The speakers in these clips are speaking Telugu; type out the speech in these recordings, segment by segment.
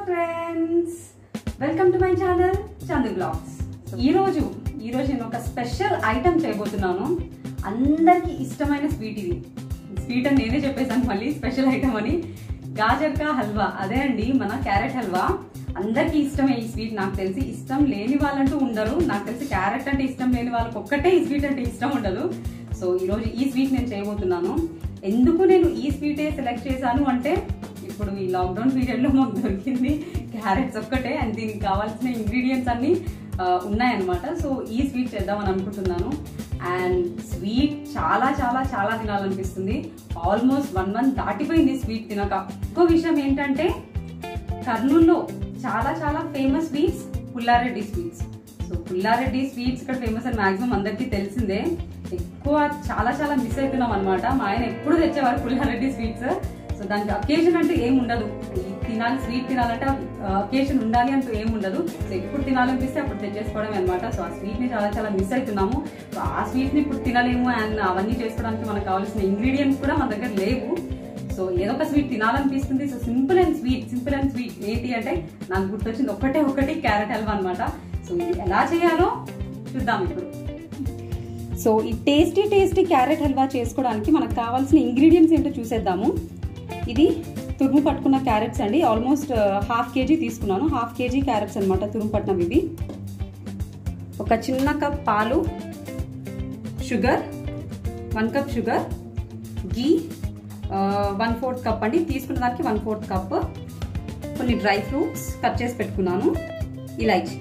friends welcome to my channel Chandu vlogs ఈ రోజు ఈ రోజు నేను ఒక స్పెషల్ ఐటమ్ చేయబోతున్నాను అందరికి ఇష్టమైన స్వీట్ ఇది స్వీట్ అని నేనే చెప్పేసాను మళ్ళీ స్పెషల్ ఐటమ్ అని గాజర్ కా హల్వా అదే అండి మన క్యారెట్ హల్వా అందరికీ ఇష్టమే ఈ స్వీట్ నాకు తెలిసి ఇష్టం లేని వాళ్ళంటూ ఉండరు నాకు తెలిసి క్యారెట్ అంటే ఇష్టం లేని వాళ్ళకి ఒక్కటే ఈ స్వీట్ అంటే ఇష్టం ఉండదు సో ఈరోజు ఈ స్వీట్ నేను చేయబోతున్నాను ఎందుకు నేను ఈ స్వీటే సెలెక్ట్ చేశాను అంటే ఇప్పుడు ఈ లాక్డౌన్ పీరియడ్లో మాకు దొరికింది క్యారెట్స్ ఒక్కటే అండ్ దీనికి కావాల్సిన ఇంగ్రీడియంట్స్ అన్ని ఆ, ఉన్నాయన్నమాట సో ఈ స్వీట్ చేద్దామని అనుకుంటున్నాను అండ్ స్వీట్ చాలా చాలా చాలా తినాలనిపిస్తుంది ఆల్మోస్ట్ వన్ మంత్ దాటిపోయింది స్వీట్ తినక ఇంకో విషయం ఏంటంటే కర్నూల్లో చాలా చాలా famous sweets Pullareddy sweets so Pullareddy sweets ఇక్కడ ఫేమస్ అని మాక్సిమం అందరికీ తెలిసిందే ఎక్కువ చాలా చాలా మిస్ అవుతున్నాం అనమాట మా ఆయన ఎప్పుడు తెచ్చేవారు పుల్లారెడ్డి స్వీట్స్ సో దానికి అకేషన్ అంటే ఏం ఉండదు ఈ తినాలి స్వీట్ తినాలంటే అకేషన్ ఉండాలి అంటూ ఏం ఉండదు సో ఎప్పుడు తినాలనిపిస్తే అప్పుడు తెచ్చేసుకోవడమే అనమాట సో ఆ స్వీట్ ని చాలా చాలా మిస్ అవుతున్నాము సో ఆ స్వీట్ ని ఇప్పుడు తినలేము అండ్ అవన్నీ చేసుకోవడానికి మనకు కావాల్సిన ఇంగ్రీడియంట్స్ కూడా మన దగ్గర లేవు సో ఏదో ఒక స్వీట్ తినాలనిపిస్తుంది so simple and sweet simple and sweet ఏంటి అంటే నాకు గుర్తొచ్చింది ఒకటే ఒకటి క్యారెట్ హల్వా అనమాట సో ఇది ఎలా చేయాలో చూద్దాం ఇప్పుడు సో ఈ టేస్టీ టేస్టీ క్యారెట్ హల్వా చేసుకోవడానికి మనకు కావాల్సిన ఇంగ్రీడియంట్స్ ఏంటో చూసేద్దాము ఇది తురుము పట్టుకున్న క్యారెట్స్ అండి ఆల్మోస్ట్ హాఫ్ కేజీ తీసుకున్నాను హాఫ్ కేజీ క్యారెట్స్ అనమాట తురుము పట్టినవి ఇవి ఒక చిన్న కప్ పాలు sugar one cup sugar ghee one fourth cup అండి తీసుకున్న దానికి వన్ ఫోర్త్ కప్ కొన్ని డ్రై ఫ్రూట్స్ కట్ చేసి పెట్టుకున్నాను ఇలాచి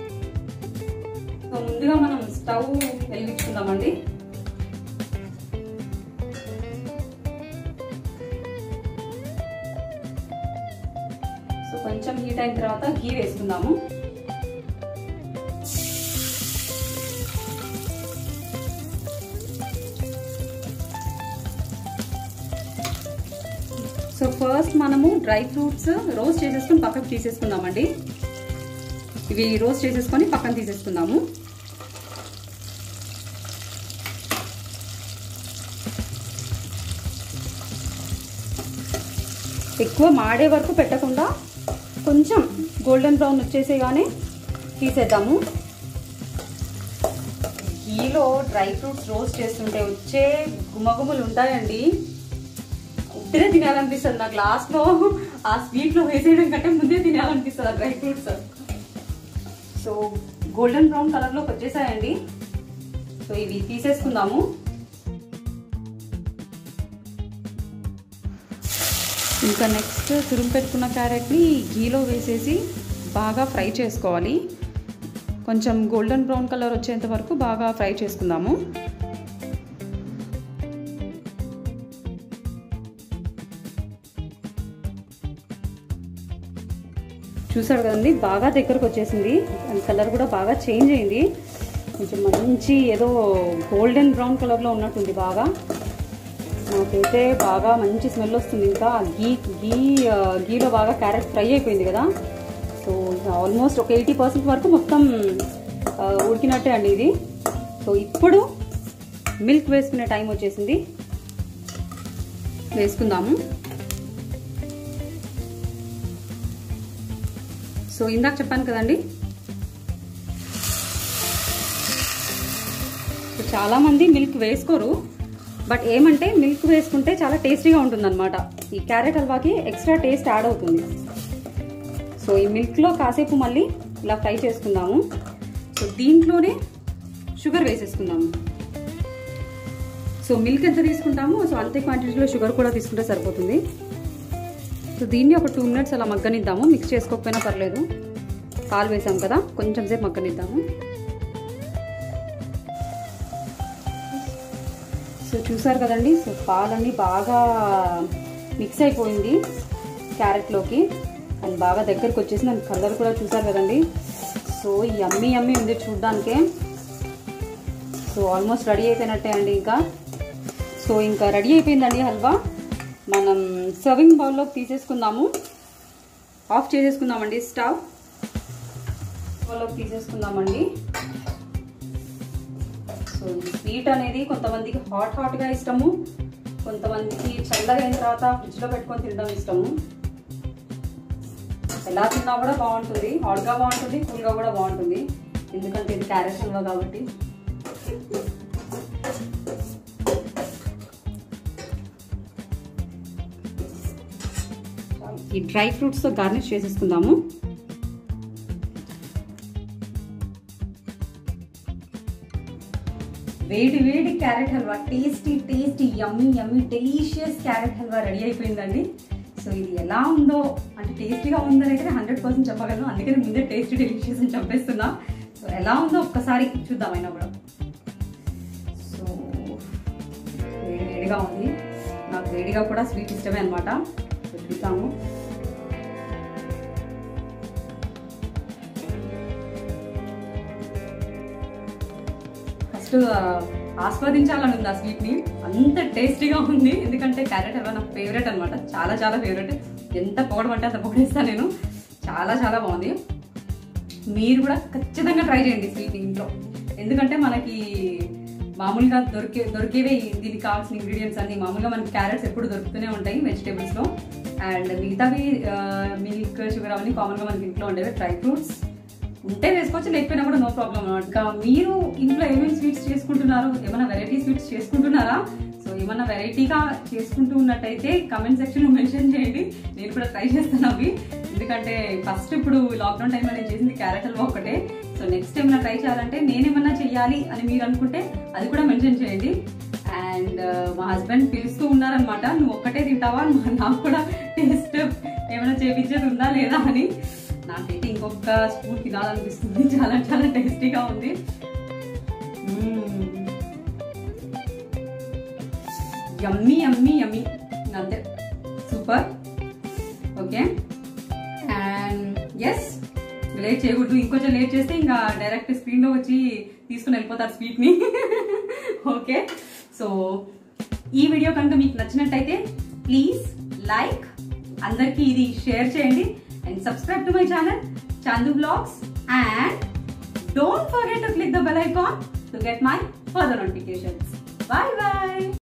సో ముందుగా మనం స్టవ్ వెలిగించుకుందామండి సో కొంచెం హీట్ అయిన తర్వాత గీ వేసుకుందాము సో ఫస్ట్ మనము డ్రై ఫ్రూట్స్ రోస్ట్ చేసేసుకొని పక్కకు తీసేసుకుందామండి ఇవి రోస్ట్ చేసేసుకొని పక్కన తీసేసుకుందాము ఎక్కువ మాడే వరకు పెట్టకుండా కొంచెం గోల్డెన్ బ్రౌన్ వచ్చేసేగానే తీసేద్దాము గీలో డ్రై ఫ్రూట్స్ రోస్ట్ చేస్తుంటే వచ్చే గుమగుమలు ఉంటాయండి ఉట్టినే తినాలనిపిస్తుంది నాకు లాస్ట్ లో ఆ స్వీట్ లో వేసేయడం కంటే ముందే తినాలనిపిస్తుంది ఆ dry fruits so golden brown colour లోకి వచ్చేసాయండి సో ఇవి తీసేసుకుందాము ఇంకా నెక్స్ట్ తురుము పెట్టుకున్న క్యారెట్ని గీలో వేసేసి బాగా ఫ్రై చేసుకోవాలి కొంచెం గోల్డెన్ బ్రౌన్ కలర్ వచ్చేంత వరకు బాగా ఫ్రై చేసుకుందాము చూసాడు కదండి బాగా దగ్గరకు వచ్చేసింది అండ్ కలర్ కూడా బాగా చేంజ్ అయింది కొంచెం మంచి ఏదో గోల్డెన్ బ్రౌన్ కలర్లో ఉన్నట్టుంది బాగా నాకైతే బాగా మంచి స్మెల్ వస్తుంది ఇంకా గీ గీ గీలో బాగా క్యారెట్ ఫ్రై అయిపోయింది కదా సో ఆల్మోస్ట్ ఒక ఎయిటీ పర్సెంట్ వరకు మొత్తం ఉడికినట్టే అండి ఇది సో ఇప్పుడు మిల్క్ వేసుకునే టైం వచ్చేసింది వేసుకుందాము సో ఇందాక చెప్పాను కదండి చాలా మంది మిల్క్ వేసుకోరు బట్ ఏమంటే మిల్క్ వేసుకుంటే చాలా టేస్టీగా ఉంటుందన్నమాట ఈ క్యారెట్ హల్వాకి ఎక్స్ట్రా టేస్ట్ యాడ్ అవుతుంది సో ఈ మిల్క్లో కాసేపు మళ్ళీ ఇలా ఫ్రై చేసుకుందాము సో దీంట్లోనే షుగర్ వేసేసుకుందాము సో మిల్క్ ఎంత తీసుకుంటామో సో అంతే క్వాంటిటీలో షుగర్ కూడా తీసుకుంటే సరిపోతుంది సో దీన్ని ఒక టూ మినిట్స్ అలా మగ్గనిద్దాము మిక్స్ చేసుకోకపోయినా పర్లేదు పాలు వేసాం కదా కొంచెం సేపు మగ్గనిద్దాము సో చూసారు కదండి సో పాలన్నీ బాగా మిక్స్ అయిపోయింది క్యారెట్లోకి అండ్ బాగా దగ్గరకు వచ్చేసి దాని కలర్ కూడా చూసారు కదండి సో ఈ అమ్మి అమ్మి ఉంది చూడ్డానికే సో ఆల్మోస్ట్ రెడీ అయిపోయినట్టే అండి ఇంకా సో ఇంకా రెడీ అయిపోయిందండి హల్వా మనం సర్వింగ్ బౌల్లోకి తీసేసుకుందాము ఆఫ్ చేసేసుకుందామండి స్టవ్ బౌల్లోకి తీసేసుకుందామండి సో ఈ స్వీట్ అనేది కొంతమందికి హాట్ హాట్గా ఇష్టము కొంతమందికి చల్లగా అయిన తర్వాత ఫ్రిడ్జ్లో పెట్టుకొని తినడం ఇష్టము ఎలా తిన్నా కూడా బాగుంటుంది హాట్గా బాగుంటుంది కూల్గా కూడా బాగుంటుంది ఎందుకంటే ఇది క్యారెట్ హల్వా కాబట్టి ఈ డ్రై ఫ్రూట్స్తో గార్నిష్ చేసేసుకుందాము వేడి వేడి carrot halwa tasty tasty yummy yummy delicious carrot halwa ready అయిపోయిందండి సో ఇది ఎలా ఉందో అంటే టేస్టీగా ఉందని అయితే హండ్రెడ్ పర్సెంట్ చెప్పగలను అందుకని ముందే టేస్టీ డెలీషియస్ అని చెప్పేస్తున్నా సో ఎలా ఉందో ఒక్కసారి చూద్దాం అయినా కూడా సో వేడి వేడిగా ఉంది నాకు వేడిగా కూడా స్వీట్ ఇష్టమే అనమాట సో చూద్దాము ఫస్ట్ ఆస్వాదించాలని ఉంది ఆ స్వీట్ని అంత టేస్టీగా ఉంది ఎందుకంటే క్యారెట్ హల్వా నాకు ఫేవరెట్ అనమాట చాలా చాలా ఫేవరెట్ ఎంత పొగడమంటే అంత పొగడేస్తాను నేను చాలా చాలా బాగుంది మీరు కూడా ఖచ్చితంగా ట్రై చేయండి స్వీట్ ఇంట్లో ఎందుకంటే మనకి మామూలుగా దొరికే దొరికేవే ఈ- దీనికి కావాల్సిన ఇంగ్రీడియంట్స్ అన్ని మామూలుగా మనకి క్యారెట్స్ ఎప్పుడు దొరుకుతూనే ఉంటాయి వెజిటేబుల్స్లో అండ్ మిగతావి మిల్క్ షుగర్ అవన్నీ కామన్గా మనకి ఇంట్లో ఉండేవి డ్రై ఫ్రూట్స్ ఉంటే వేసుకోవచ్చు లేకపోయినా కూడా నో ప్రాబ్లం అనమాట ఇంకా మీరు ఇంట్లో ఏమేమి స్వీట్స్ చేసుకుంటున్నారు ఏమైనా వెరైటీ స్వీట్స్ చేసుకుంటున్నారా సో ఏమైనా వెరైటీగా చేసుకుంటూ ఉన్నట్టయితే కమెంట్ సెక్షన్లో మెన్షన్ చేయండి నేను కూడా ట్రై చేస్తాను అవి ఎందుకంటే ఫస్ట్ ఇప్పుడు లాక్డౌన్ టైంలో నేను చేసింది క్యారెట్ హల్వా ఒకటే సో నెక్స్ట్ ఏమైనా ట్రై చేయాలంటే నేనేమన్నా చెయ్యాలి అని మీరు అనుకుంటే అది కూడా మెన్షన్ చేయండి అండ్ మా హస్బెండ్ పిలుస్తూ ఉన్నారనమాట నువ్వు ఒక్కటే తింటావా మా- నాకు కూడా టేస్ట్ ఏమైనా చేపించేది ఉందా లేదా అని నాకైతే ఇంకొక స్పూన్ తినాలనిపిస్తుంది చాలా చాలా టేస్టీగా ఉంది యమ్మీ యమ్మీ యమ్మీ అంతే super okay and yes late చేయకూడదు ఇంకొంచెం లేట్ చేస్తే ఇంకా డైరెక్ట్ స్క్రీన్లో వచ్చి తీసుకుని వెళ్ళిపోతారు స్వీట్ని ఓకే సో ఈ వీడియో కనుక మీకు నచ్చినట్టయితే ప్లీజ్ లైక్ అందరికీ ఇది షేర్ చేయండి and subscribe to my channel Chandu vlogs and don't forget to click the bell icon to get my further notifications bye bye